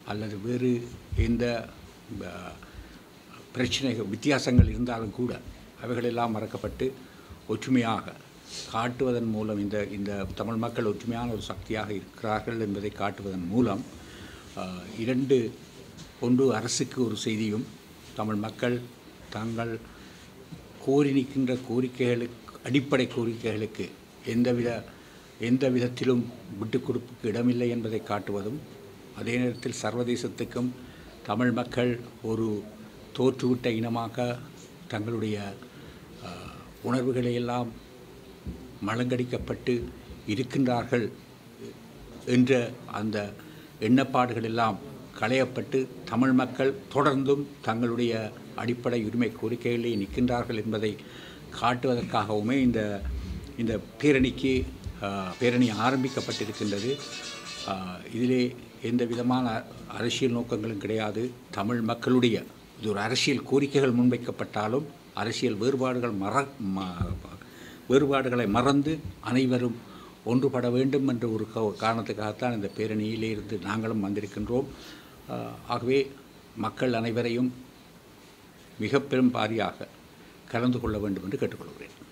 அல்லது வேறு எந்த அஹ், பிரச்சனைகள் வித்தியாசங்கள் இருந்தாலும் கூட அவைகளெல்லாம் மறக்கப்பட்டு ஒற்றுமையாக காட்டுவதன் மூலம் இந்த இந்த தமிழ் மக்கள் ஒற்றுமையான ஒரு சக்தியாக இருக்கிறார்கள் என்பதை காட்டுவதன் மூலம் அஹ், இரண்டு ஒன்று அரசுக்கு ஒரு செய்தியும் தமிழ் மக்கள் தாங்கள் கோரி நிற்கின்ற கோரிக்கைகளுக்கு அடிப்படை கோரிக்கைகளுக்கு எந்தவித எந்த விதத்திலும் விட்டுக் கொடுப்புக்கு இடமில்லை என்பதை காட்டுவதும் அதே நேரத்தில் சர்வதேசத்துக்கும் தமிழ் மக்கள் ஒரு தோற்றுவிட்ட இனமாக தங்களுடைய அஹ், உணர்வுகளை எல்லாம் மலங்கடிக்கப்பட்டு இருக்கின்றார்கள் என்ற அந்த எண்ணப்பாடுகள் எல்லாம் களையப்பட்டு தமிழ் மக்கள் தொடர்ந்தும் தங்களுடைய அடிப்படை உரிமை கோரிக்கைகளிலே நிற்கின்றார்கள் என்பதை காட்டுவதற்காகவுமே இந்த இந்த பேரணிக்கு ஆஹ், பேரணி ஆரம்பிக்கப்பட்டிருக்கின்றது ஆஹ், இதிலே எந்த விதமான அரசியல் நோக்கங்களும் கிடையாது தமிழ் மக்களுடைய இது ஒரு அரசியல் கோரிக்கைகள் முன்வைக்கப்பட்டாலும் அரசியல் வேறுபாடுகள் மற ம- வேறுபாடுகளை மறந்து அனைவரும் ஒன்றுபட வேண்டும் என்ற ஒரு கா- காரணத்துக்காகத்தான் இந்த பேரணியிலே இருந்து நாங்களும் வந்திருக்கின்றோம் ஆஹ், ஆகவே மக்கள் அனைவரையும் மிக பெரும் பாரியாக கலந்து கொள்ள வேண்டும் என்று கேட்டுக்கொள்கிறேன்